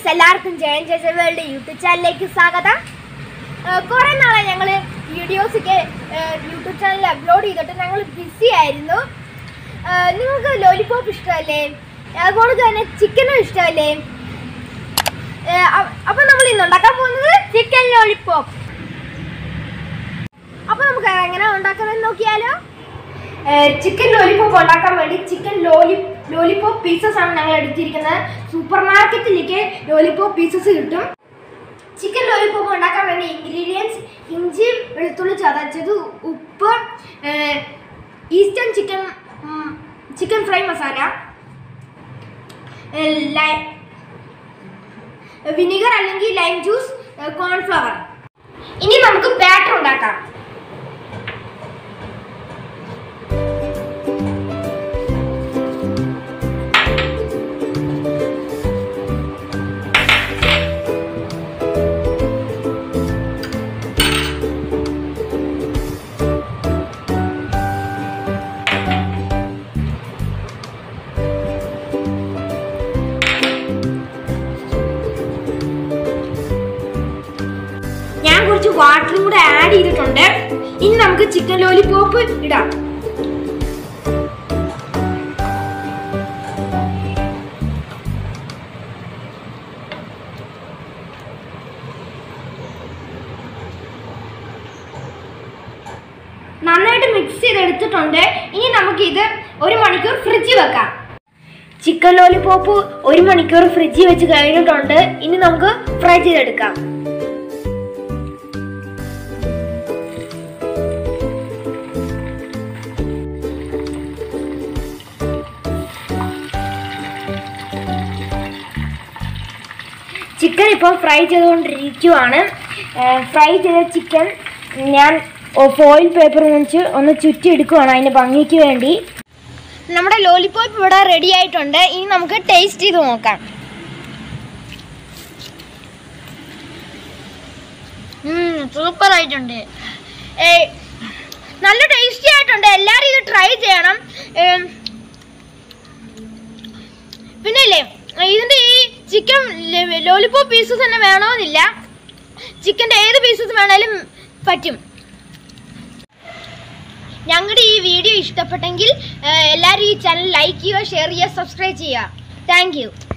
എല്ലാവർക്കും Jayan Jaya world YouTube ചാനലിലേക്ക് സ്വാഗതം കുറേ നാളെ ഞങ്ങൾ വീഡിയോസൊക്കെ യൂട്യൂബ് ചാനലിൽ അപ്ലോഡ് ചെയ്തിട്ട് ഞങ്ങൾ ബിസി ആയിരുന്നു ആ, നിങ്ങൾക്ക് ലോലിപോപ്പ് ഇഷ്ടമല്ലേ അതുപോലെ തന്നെ ചിക്കനും ഇഷ്ടമല്ലേ അപ്പം നമ്മൾ ഇന്ന് ഉണ്ടാക്കാൻ പോകുന്നത് ചിക്കൻ ലോലിപോപ്പ് അപ്പോൾ നമുക്ക് എങ്ങനെ ഉണ്ടാക്കുന്നത് നോക്കിയാലോ ചിക്കൻ ലോലിപോപ്പ് ഉണ്ടാക്കാൻ വേണ്ടി ചിക്കൻ ലോലി ലോലിപോപ്പ് പീസസ് ആണ് ഞങ്ങൾ എടുത്തിരിക്കുന്നത് സൂപ്പർ മാർക്കറ്റിലേക്ക് ലോലിപോപ്പ് പീസസ് കിട്ടും ചിക്കൻ ലോലിപോപ്പ് ഉണ്ടാക്കാൻ വേണ്ടി ഇൻഗ്രീഡിയൻസ് ഇഞ്ചി വെളുത്തുള്ളി ചതച്ചത് ഉപ്പ് Eastern chicken chicken fry masala vinegar അല്ലെങ്കിൽ ലൈം ജ്യൂസ് കോൺഫ്ലവർ ഇനി നമുക്ക് ബാറ്റർ ഉണ്ടാക്കാം ഞാൻ കുറച്ച് വാട്ടറും കൂടെ ആഡ് ചെയ്തിട്ടുണ്ട് ഇനി നമുക്ക് ചിക്കൻ ലോലിപോപ്പ് ഇടാം നന്നായിട്ട് മിക്സ് ചെയ്തെടുത്തിട്ടുണ്ട് ഇനി നമുക്കിത് ഒരു മണിക്കൂർ ഫ്രിഡ്ജിൽ വെക്കാം ചിക്കൻ ലോലിപോപ്പ് ഒരു മണിക്കൂർ ഫ്രിഡ്ജിൽ വെച്ച് കഴിഞ്ഞിട്ടുണ്ട് ഇനി നമുക്ക് ഫ്രൈ ചെയ്തെടുക്കാം ചിക്കൻ ഇപ്പോൾ ഫ്രൈ ചെയ്തുകൊണ്ടിരിക്കുവാണ് ഫ്രൈ ചെയ്ത ചിക്കൻ ഞാൻ ഫോയിൽ പേപ്പർ വെച്ച് ഒന്ന് ചുറ്റി എടുക്കുവാണ് അതിൻ്റെ ഭംഗിക്ക് വേണ്ടി നമ്മുടെ ലോലിപോപ്പ് ഇവിടെ റെഡി ആയിട്ടുണ്ട് ഇനി നമുക്ക് ടേസ്റ്റ് ചെയ്ത് നോക്കാം സൂപ്പർ ആയിട്ടുണ്ട് ഏയ്, നല്ല ടേസ്റ്റി ആയിട്ടുണ്ട് എല്ലാവരും ഇത് ട്രൈ ചെയ്യണം ഏം, പിന്നെ ഇല്ലേ ഇതിന്റെ ഈ ചിക്കൻ ലോലിപോപ്പ് പീസസ് തന്നെ വേണമെന്നില്ല ചിക്കൻ്റെ ഏത് പീസസ് വേണേലും പറ്റും ഞങ്ങളുടെ ഈ വീഡിയോ ഇഷ്ടപ്പെട്ടെങ്കിൽ ഏഹ്, എല്ലാവരും ഈ ചാനൽ ലൈക്ക് ചെയ്യുക ഷെയർ ചെയ്യുക സബ്സ്ക്രൈബ് ചെയ്യുക താങ്ക് യു